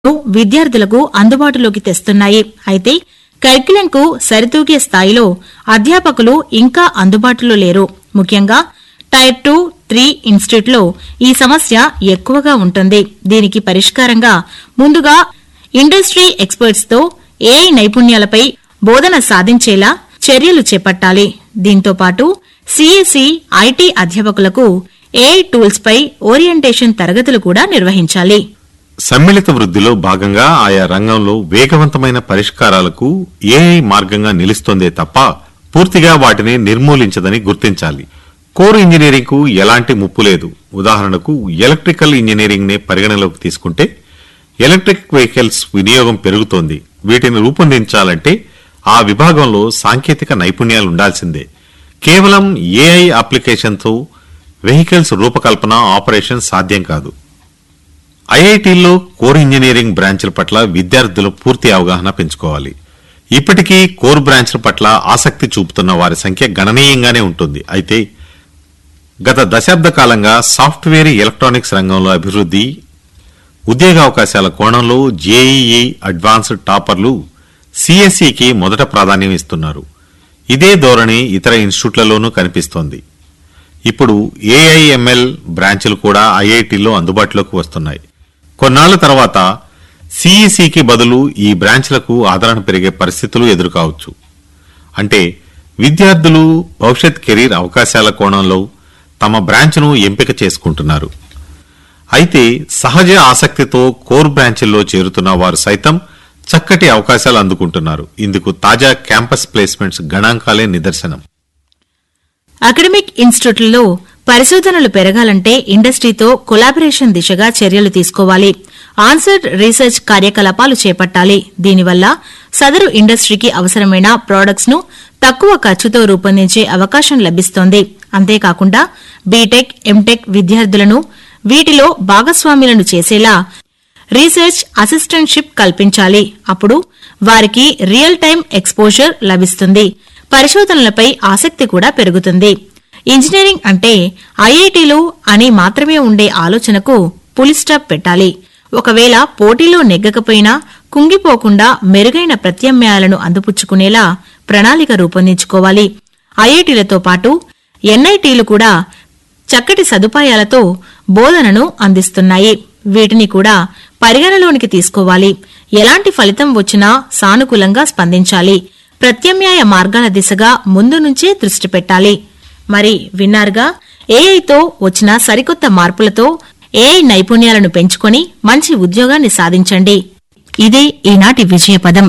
ను విద్యార్థులకు అందుబాటులోకి తెస్తున్నాయి అయితే కరిక్యులంకు సరితూగే స్థాయిలో అధ్యాపకులు ఇంకా అందుబాటులో లేరు ముఖ్యంగా టైర్ టూ త్రీ ఇన్స్టిట్యూట్లో ఈ సమస్య ఎక్కువగా ఉంటుంది దీనికి పరిష్కారంగా ముందుగా ఇండస్ట్రీ ఎక్స్పర్ట్స్ తో ఏఐ నైపుణ్యాలపై బోధన సాధించేలా చర్యలు చేపట్టాలి దీంతో పాటు సిఎస్సి ఐటీ అధ్యాపకులకు ఏఐ టూల్స్ పై ఓరియంటేషన్ తరగతులు కూడా నిర్వహించాలి సమ్మిళిత వృద్ధిలో భాగంగా ఆయా రంగంలో వేగవంతమైన పరిష్కారాలకు ఏఐ మార్గంగా నిలుస్తోందే తప్ప పూర్తిగా వాటిని నిర్మూలించదని గుర్తించాలి కోర్ ఇంజనీరింగ్ కు ఎలాంటి ముప్పు లేదు ఉదాహరణకు ఎలక్ట్రికల్ ఇంజనీరింగ్ నే పరిగణలోకి తీసుకుంటే ఎలక్ట్రిక్ వెహికల్స్ వినియోగం పెరుగుతోంది వీటిని రూపొందించాలంటే ఆ విభాగంలో సాంకేతిక నైపుణ్యాలు ఉండాల్సిందే కేవలం ఏఐ అప్లికేషన్తో వెహికల్స్ రూపకల్పన ఆపరేషన్ సాధ్యం కాదు ఐఐటీల్లో కోర్ ఇంజనీరింగ్ బ్రాంచ్ల పట్ల విద్యార్థులు పూర్తి అవగాహన పెంచుకోవాలి ఇప్పటికీ కోర్ బ్రాంచ్ల పట్ల ఆసక్తి చూపుతున్న వారి సంఖ్య గణనీయంగానే ఉంటుంది అయితే గత దశాబ్ద కాలంగా సాఫ్ట్వేర్ ఎలక్ట్రానిక్స్ రంగంలో అభివృద్ధి ఉద్యోగావకాశాల కోణంలో జేఈఈ అడ్వాన్స్డ్ టాపర్లు సిఎస్ఈకి మొదట ప్రాధాన్యం ఇస్తున్నారు ఇదే ధోరణి ఇతర ఇన్స్టిట్యూట్లలోనూ కనిపిస్తోంది ఇప్పుడు ఏఐఎంఎల్ బ్రాంచ్లు కూడా ఐఐటీలో అందుబాటులోకి వస్తున్నాయి కొన్నాళ్ల తర్వాత సిఈసికి బదులు ఈ బ్రాంచ్లకు ఆదరణ పెరిగే పరిస్థితులు ఎదురుకావచ్చు అంటే విద్యార్థులు భవిష్యత్ కెరీర్ అవకాశాల కోణంలో తమ బ్రాంచ్ను ఎంపిక చేసుకుంటున్నారు అయితే సహజ ఆసక్తితో కోర్ బ్రాంచ్ల్లో చేరుతున్న వారు సైతం చక్కటి అవకాశాలు అందుకుంటున్నారు ఇందుకు తాజా క్యాంపస్ ప్లేస్మెంట్స్ గణాంకాలే నిదర్శనం అకాడమిక్ ఇన్స్టిట్యూట్లలో పరిశోధనలు పెరగాలంటే ఇండస్ట్రీతో కొలాబరేషన్ దిశగా చర్యలు తీసుకోవాలి ఆన్సర్ రీసెర్చ్ కార్యకలాపాలు చేపట్టాలి దీనివల్ల సదరు ఇండస్ట్రీకి అవసరమైన ప్రొడక్ట్స్ ను తక్కువ ఖర్చుతో రూపొందించే అవకాశం లభిస్తోంది అంతేకాకుండా బీటెక్ ఎంటెక్ విద్యార్థులను వీటిలో భాగస్వాములను చేసేలా రీసెర్చ్ అసిస్టెంట్షిప్ కల్పించాలి అప్పుడు వారికి రియల్ టైం ఎక్స్పోజర్ లభిస్తుంది పరిశోధనలపై ఆసక్తి కూడా పెరుగుతుంది ఇంజనీరింగ్ అంటే ఐఐటీలు అని మాత్రమే ఉండే ఆలోచనకు పులి స్టాప్ పెట్టాలి ఒకవేళ పోటీలో నెగ్గకపోయినా కుంగిపోకుండా మెరుగైన ప్రత్యామ్నాయాలను అందిపుచ్చుకునేలా ప్రణాళిక రూపొందించుకోవాలి ఐఐటీలతో పాటు ఎన్ఐటీలు కూడా చక్కటి సదుపాయాలతో బోధనను అందిస్తున్నాయి వీటిని కూడా పరిగణలోనికి తీసుకోవాలి ఎలాంటి ఫలితం వచ్చినా సానుకూలంగా స్పందించాలి ప్రత్యామ్నాయ మార్గాల దిశగా ముందు నుంచే దృష్టి పెట్టాలి మరి విన్నారుగా ఏఐతో వచ్చిన సరికొత్త మార్పులతో ఏఐ నైపుణ్యాలను పెంచుకొని మంచి ఉద్యోగాన్ని సాధించండి ఇదే ఈనాటి విజయపదం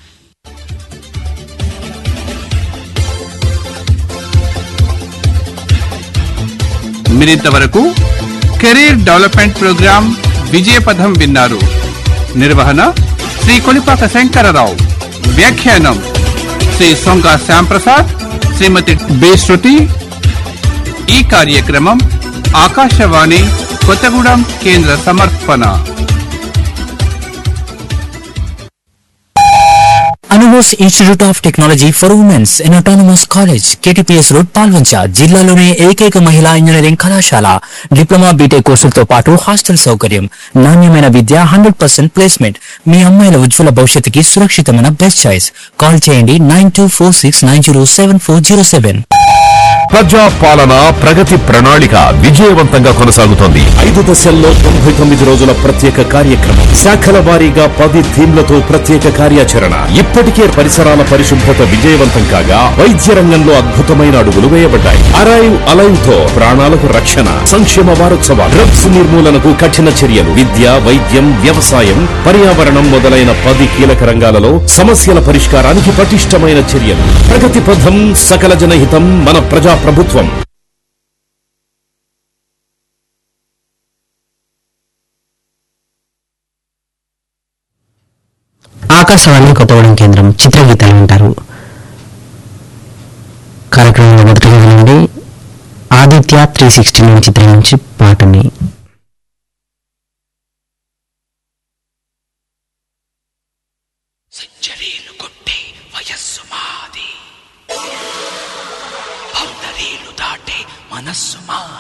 మీరింతవరకు కెరీర్ డెవలప్మెంట్ ప్రోగ్రాం విజయపథం విన్నారు నిర్వహణ శ్రీ కొలిపాక శంకరరావు వ్యాఖ్యానం శ్రీ సొంగ శ్యాంప్రసాద్ శ్రీమతి బి శృతి ఈ కార్యక్రమం ఆకాశవాణి కొత్తగూడెం కేంద్ర సమర్పణ Anubose institute of technology for women's in autonomous college KTPS road Palvancha జిల్లాలోనే ఏకైక మహిళా ఇంజనీరింగ్ కళాశాల డిప్లొమా బీటెక్ కోర్సులతో పాటు హాస్టల్ సౌకర్యం నాణ్యమైన విద్య హండ్రెడ్ పర్సెంట్ ప్లేస్మెంట్ మీ అమ్మాయిల ఉజ్వల భవిష్యత్తుకి సురక్షితమైన బెస్ట్ చాయిస్ కాల్ చేయండి nine two four six nine zero seven four zero seven ప్రజా పాలన ప్రగతి ప్రణాళిక విజయవంతంగా కొనసాగుతోంది ఐదు దశల్లో తొంభై తొమ్మిది రోజుల ప్రత్యేక కార్యక్రమం శాఖల వారీగా పది థీమ్లతో ప్రత్యేక కార్యాచరణ ఇప్పటికే పరిసరాల పరిశుభ్రత విజయవంతం కాగా వైద్య రంగంలో అద్భుతమైన అడుగులు వేయబడ్డాయి అరైవ్ అలైవ్ తో ప్రాణాలకు రక్షణ సంక్షేమ వారోత్సవాలు డ్రగ్స్ నిర్మూలనకు కఠిన చర్యలు విద్య వైద్యం వ్యవసాయం పర్యావరణం మొదలైన పది కీలక రంగాలలో సమస్యల పరిష్కారానికి పటిష్టమైన చర్యలు ప్రగతి పథం సకల జనహితం మన ప్రజా ప్రభుత్వం ఆకాశవాణి కొత్తగూడెం కేంద్రం చిత్రగీతాలు వింటారు కార్యక్రమంలో మొదటి నుండి ఆదిత్య త్రీ సిక్స్టీ నైన్ చిత్రం నుంచి పాటని